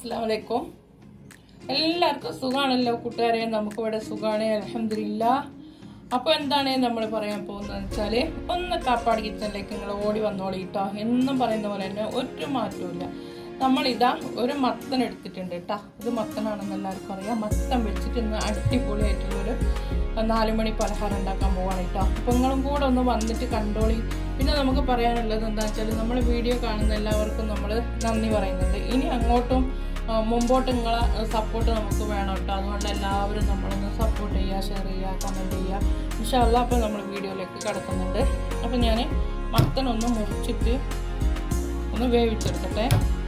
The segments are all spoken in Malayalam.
അസ്സാം വലൈക്കും എല്ലാവർക്കും സുഖമാണല്ലോ കൂട്ടുകാരെ നമുക്കിവിടെ സുഖമാണ് അലഹമില്ല അപ്പോൾ എന്താണ് നമ്മൾ പറയാൻ പോകുന്നതെന്ന് വെച്ചാൽ ഒന്ന് കാപ്പാട് കിച്ചണിലേക്ക് നിങ്ങൾ ഓടി വന്നോളി കേട്ടോ എന്നും പറയുന്ന പോലെ തന്നെ ഒരു മാറ്റവും നമ്മളിതാ ഒരു മത്തൻ എടുത്തിട്ടുണ്ട് കേട്ടോ ഇത് മത്തനാണെന്ന് എല്ലാവർക്കും അറിയാം മത്തൻ വെച്ചിട്ട് ഇന്ന് അടിപൊളിയായിട്ടുള്ളൊരു നാല് മണി പലഹാരം ഉണ്ടാക്കാൻ പോവാണ് കേട്ടോ അപ്പോൾ നിങ്ങളും കൂടെ ഒന്ന് വന്നിട്ട് കണ്ടോളി പിന്നെ നമുക്ക് പറയാനുള്ളത് എന്താ വെച്ചാൽ നമ്മൾ വീഡിയോ കാണുന്ന എല്ലാവർക്കും നമ്മൾ നന്ദി പറയുന്നുണ്ട് ഇനി അങ്ങോട്ടും ആ, മുമ്പോട്ട് നിങ്ങളെ സപ്പോർട്ട് നമുക്ക് വേണം കേട്ടോ അതുകൊണ്ട് എല്ലാവരും നമ്മളൊന്ന് സപ്പോർട്ട് ചെയ്യുക ഷെയർ ചെയ്യുക കമൻറ്റ് ചെയ്യുക ഇൻഷാല്ല അപ്പോൾ നമ്മൾ വീഡിയോയിലേക്ക് കിടക്കുന്നുണ്ട് അപ്പോൾ ഞാൻ മത്തനൊന്ന് മുറിച്ചിട്ട് ഒന്ന് വേവിച്ചെടുക്കട്ടെ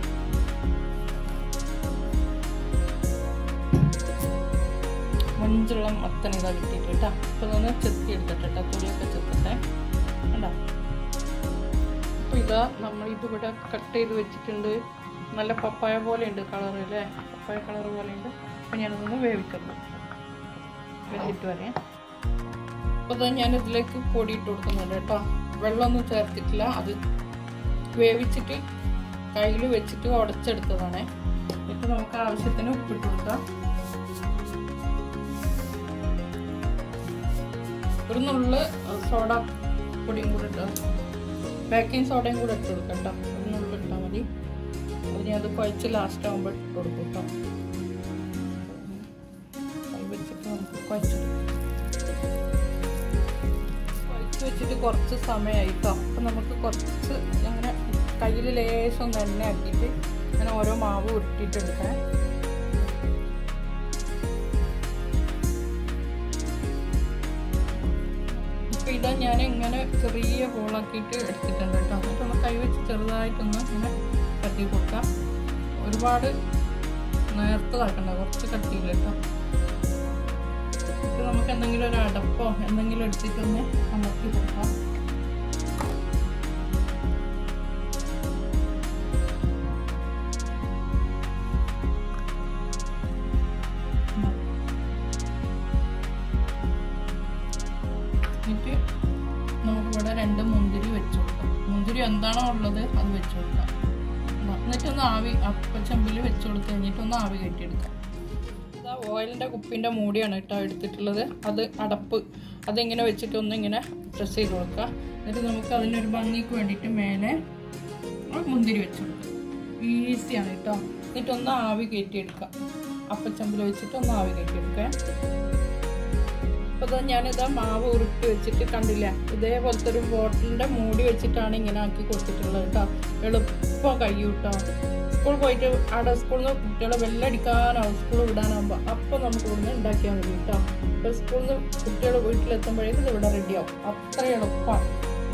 മഞ്ചുള്ള മത്തൻ ഇതാ കിട്ടിയിട്ട് കേട്ടോ അപ്പോൾ ഇതൊന്ന് ചെത്തി എടുത്തിട്ട് കേട്ടോ തുണിയൊക്കെ ചെത്തട്ടെ കണ്ടോ അപ്പോൾ ഇതാ നമ്മൾ ഇതിവിടെ കട്ട് ചെയ്ത് വെച്ചിട്ടുണ്ട് നല്ല പപ്പായ പോലെ ഉണ്ട് കളർ അല്ലേ പപ്പായ കളർ പോലെ ഉണ്ട് അപ്പോൾ ഞാനതൊന്ന് വേവിക്കണം വെച്ചിട്ട് വരാം അപ്പോൾ ഇതാ ഞാൻ ഇതിലേക്ക് പൊടി ഇട്ട് കൊടുക്കുന്നുണ്ട് കേട്ടോ വെള്ളമൊന്നും ചേർത്തിട്ടില്ല അത് വേവിച്ചിട്ട് കയ്യിൽ വെച്ചിട്ട് ഉടച്ചെടുത്തതാണേ എന്നിട്ട് നമുക്ക് ആവശ്യത്തിന് ഉപ്പിട്ട് കൊടുക്കാം ഒരു നുള്ള് സോഡ പൊടിയും കൂടെ ഇട്ട് ബേക്കിംഗ് സോഡയും കൂടെ ഇട്ട് കൊടുക്കാം കേട്ടോ ഒരു നുള്ള് ഇട്ടാൽ മതി അതിന് അത് കുഴച്ച് ലാസ്റ്റ് ആകുമ്പോൾ ഇട്ട് കൊടുക്കും കേട്ടോ കൈ വെച്ചിട്ട് നമുക്ക് കുഴച്ചെടുക്കാം കുഴച്ച് വെച്ചിട്ട് കുറച്ച് സമയമായി കേട്ടോ അപ്പം നമുക്ക് കുറച്ച് അങ്ങനെ കയ്യിൽ ലേശം ഒന്ന് എണ്ണ ആക്കിയിട്ട് അങ്ങനെ ഓരോ മാവ് ഉരുട്ടിയിട്ടെടുക്കാം ഇപ്പൊ ഇതാ ഞാൻ ഇങ്ങനെ ചെറിയ ഹോളാക്കിയിട്ട് എടുത്തിട്ടുണ്ട് കേട്ടോ എന്നിട്ട് ഒന്ന് കൈ വെച്ച് ചെറുതായിട്ടൊന്ന് ഇങ്ങനെ കട്ടി കൊടുക്കാം ഒരുപാട് നേർത്തതാക്കണ്ട കുറച്ച് കട്ടിയില്ല കേട്ടോ ഇത് നമുക്ക് എന്തെങ്കിലും ഒരു അടപ്പോ എന്തെങ്കിലും എടുത്തിട്ടൊന്ന് അമർത്തി കൊടുക്കാം എന്നിട്ട് നമുക്കിവിടെ രണ്ട് മുന്തിരി വെച്ച് കൊടുക്കാം മുന്തിരി എന്താണോ ഉള്ളത് അത് വെച്ച് കൊടുക്കാം എന്നാ, എന്നിട്ടൊന്ന് ആവി അപ്പച്ചമ്പിൽ വെച്ച് കൊടുത്ത് കഴിഞ്ഞിട്ടൊന്ന് ആവി കെട്ടിയെടുക്കാം ഇതാ ഓയിലിൻ്റെ കുപ്പിൻ്റെ മൂടിയാണ് കേട്ടോ എടുത്തിട്ടുള്ളത് അത് അടപ്പ് അതിങ്ങനെ വെച്ചിട്ട് ഒന്ന് ഇങ്ങനെ പ്രസ് ചെയ്ത് കൊടുക്കുക എന്നിട്ട് നമുക്ക് അതിനൊരു ഭംഗിക്ക് വേണ്ടിയിട്ട് മേലെ ആ മുന്തിരി വെച്ച് കൊടുക്കാം ഈസിയാണ് കേട്ടോ എന്നിട്ടൊന്ന് ആവി കയറ്റിയെടുക്കാം അപ്പച്ചമ്പിൽ വെച്ചിട്ട് ഒന്ന് ആവി കയറ്റിയെടുക്കാം അപ്പോൾ ഞാനിതാ മാവ് ഉരുട്ടി വെച്ചിട്ട് കണ്ടില്ല ഇതേപോലത്തെ ഒരു ബോട്ടിലിൻ്റെ മൂടി വെച്ചിട്ടാണ് ഇങ്ങനെ ആക്കി കൊടുത്തിട്ടുള്ളത് കേട്ടോ എളുപ്പം കഴിയും കേട്ടോ സ്കൂൾ പോയിട്ട് അവിടെ സ്കൂളിൽ നിന്ന് കുട്ടികളെ വെല്ലടിക്കാനാവും സ്കൂൾ വിടാനാകുമ്പോൾ അപ്പോൾ നമുക്ക് ഇവിടുന്ന് ഉണ്ടാക്കിയാൽ മതി കേട്ടോ അപ്പോൾ സ്കൂളിൽ നിന്ന് കുട്ടികൾ വീട്ടിലെത്തുമ്പോഴേക്കും ഇത് ഇവിടെ റെഡിയാവും അത്ര എളുപ്പമാണ്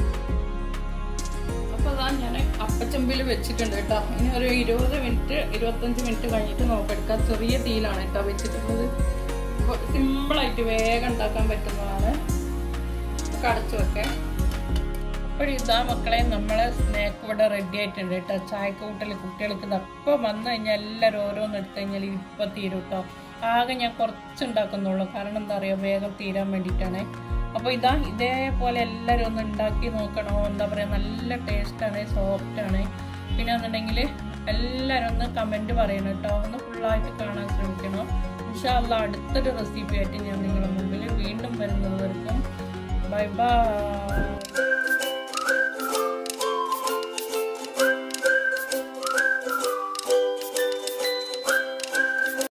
അപ്പോൾ അതാ ഞാൻ അപ്പച്ചമ്പിൽ വെച്ചിട്ടുണ്ട് കേട്ടോ ഇനി ഒരു ഇരുപത് മിനിറ്റ് ഇരുപത്തഞ്ച് മിനിറ്റ് കഴിഞ്ഞിട്ട് നോക്കെടുക്കാം ചെറിയ തീയിലാണ് കേട്ടോ വെച്ചിട്ടുള്ളത് സിമ്പിളായിട്ട് വേഗം ഉണ്ടാക്കാൻ പറ്റുന്നതാണ് നമുക്ക് അടച്ചു വെക്കാം അപ്പോൾ ഇതാ മക്കളെ നമ്മളെ സ്നാക്ക് ഇവിടെ റെഡി ആയിട്ടുണ്ട് കേട്ടോ ചായക്ക് കൂട്ടൽ കുട്ടികൾക്ക് ഇതപ്പം വന്നു കഴിഞ്ഞാൽ എല്ലാവരും ഓരോന്ന് എടുത്തു കഴിഞ്ഞാൽ ഇപ്പം തീരും കേട്ടോ ആകെ ഞാൻ കുറച്ച് ഉണ്ടാക്കുന്നുള്ളൂ കാരണം എന്താ പറയുക വേഗം തീരാൻ വേണ്ടിയിട്ടാണ് അപ്പോൾ ഇതാ ഇതേപോലെ എല്ലാവരും ഒന്ന് ഉണ്ടാക്കി നോക്കണോ എന്താ പറയുക നല്ല ടേസ്റ്റാണ് സോഫ്റ്റാണ് പിന്നെ എന്നുണ്ടെങ്കിൽ എല്ലാവരും ഒന്ന് കമൻറ്റ് പറയണം കേട്ടോ ഒന്ന് ഫുള്ളായിട്ട് കാണാൻ ശ്രമിക്കണം ഇൻഷാല്ല അടുത്തൊരു റെസിപ്പി ആയിട്ട് ഞാൻ നിങ്ങളുടെ മുമ്പിൽ വീണ്ടും വരുന്നവർക്കും ബൈ ബൈ